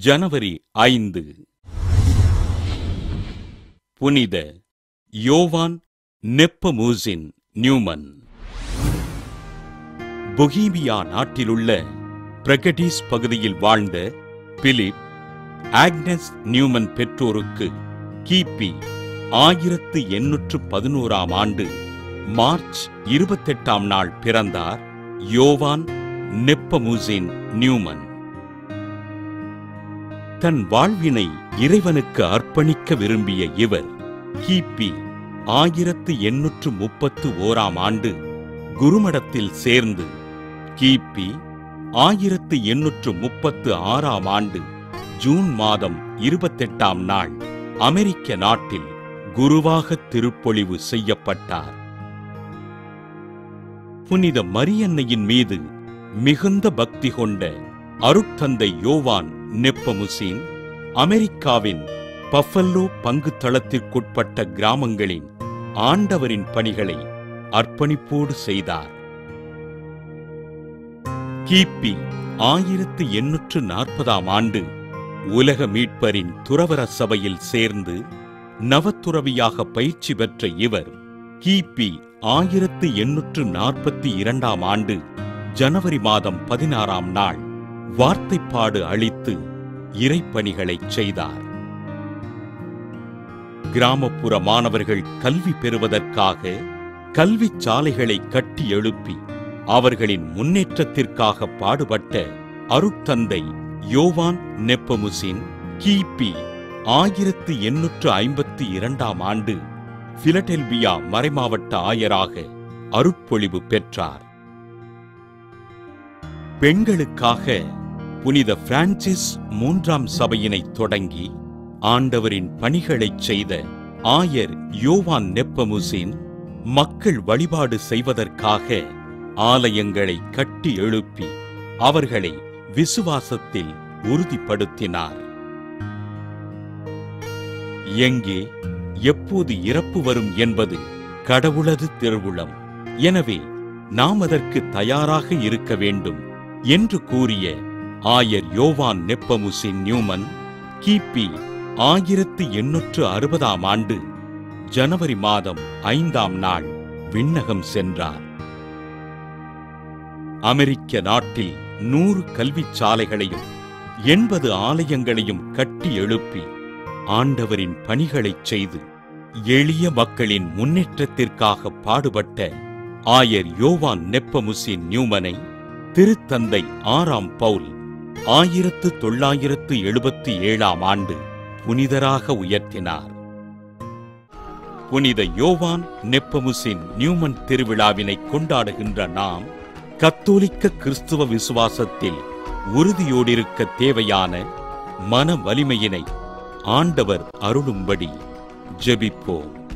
ஜனவரி ஐந்து புனித யோவான் நெப்பமூசின் நியூமன் பொஹீமியா நாட்டிலுள்ள பிரகடீஸ் பகுதியில் வாழ்ந்த பிலிப் ஆக்னஸ் நியூமன் பெற்றோருக்கு கிபி ஆயிரத்து எண்ணூற்று பதினோராம் ஆண்டு மார்ச் இருபத்தெட்டாம் நாள் பிறந்தார் யோவான் நெப்பமுசின் நியூமன் தன் வாழ்வினை இறைவனுக்கு அர்ப்பணிக்க விரும்பிய இவர் கிபி ஆயிரத்து எண்ணூற்று முப்பத்து ஓராம் ஆண்டு குருமடத்தில் சேர்ந்து கிபி ஆயிரத்து எண்ணூற்று முப்பத்து ஆறாம் ஆண்டு ஜூன் மாதம் இருபத்தெட்டாம் நாள் அமெரிக்க நாட்டில் குருவாக திருப்பொழிவு செய்யப்பட்டார் புனித மரியன்னையின் மீது மிகுந்த பக்தி கொண்ட அருட்தந்தை யோவான் நெப்பமுசின் அமெரிக்காவின் பஃபல்லோ பங்கு தளத்திற்குட்பட்ட கிராமங்களின் ஆண்டவரின் பணிகளை அர்ப்பணிப்போடு செய்தார் கிபி ஆயிரத்து எண்ணூற்று நாற்பதாம் ஆண்டு உலக மீட்பரின் துறவர சபையில் சேர்ந்து நவத்துறவியாக பயிற்சி பெற்ற இவர் கிபி ஆயிரத்து எண்ணூற்று நாற்பத்தி இரண்டாம் ஆண்டு ஜனவரி மாதம் பதினாறாம் நாள் வார்த்தைப்பாடு அளித்து இறைப்பணிகளைச் செய்தார் கிராமப்புற மாணவர்கள் கல்வி பெறுவதற்காக கல்விச் சாலைகளை கட்டி எழுப்பி அவர்களின் முன்னேற்றத்திற்காக பாடுபட்ட அருட்தந்தை யோவான் நெப்பமுசின் கிபி ஆயிரத்து எண்ணூற்று ஐம்பத்தி இரண்டாம் ஆண்டு பிலடெல்பியா மறைமாவட்ட ஆயராக அருட்பொழிவு பெற்றார் பெண்களுக்காக புனித பிரான்சிஸ் மூன்றாம் சபையினை தொடங்கி ஆண்டவரின் பணிகளைச் செய்த ஆயர் யோவான் நெப்பமுசின் மக்கள் வழிபாடு செய்வதற்காக ஆலயங்களை கட்டி எழுப்பி அவர்களை விசுவாசத்தில் உறுதிப்படுத்தினார் எங்கே எப்போது இறப்பு வரும் என்பது கடவுளது திருவுளம் எனவே நாம் அதற்கு தயாராக இருக்க வேண்டும் என்று கூறிய ஆயர் யோவான் நெப்பமுசின் நியூமன் கிபி ஆயிரத்து எண்ணூற்று அறுபதாம் ஆண்டு ஜனவரி மாதம் ஐந்தாம் நாள் விண்ணகம் சென்றார் அமெரிக்க நாட்டில் நூறு கல்விச் சாலைகளையும் எண்பது ஆலயங்களையும் கட்டி எழுப்பி ஆண்டவரின் பணிகளைச் செய்து எளிய மக்களின் முன்னேற்றத்திற்காக பாடுபட்ட ஆயர் யோவான் நெப்பமுசின் நியூமனை திருத்தந்தை ஆறாம் பவுல் ஆயிரத்து தொள்ளாயிரத்து எழுபத்தி ஏழாம் ஆண்டு புனிதராக உயர்த்தினார் புனித யோவான் நெப்பமுசின் நியூமன் திருவிழாவினை கொண்டாடுகின்ற நாம் கத்தோலிக்க கிறிஸ்துவ விசுவாசத்தில் உறுதியோடிருக்க தேவையான மன வலிமையினை ஆண்டவர் அருளும்படி ஜெபிப்போம்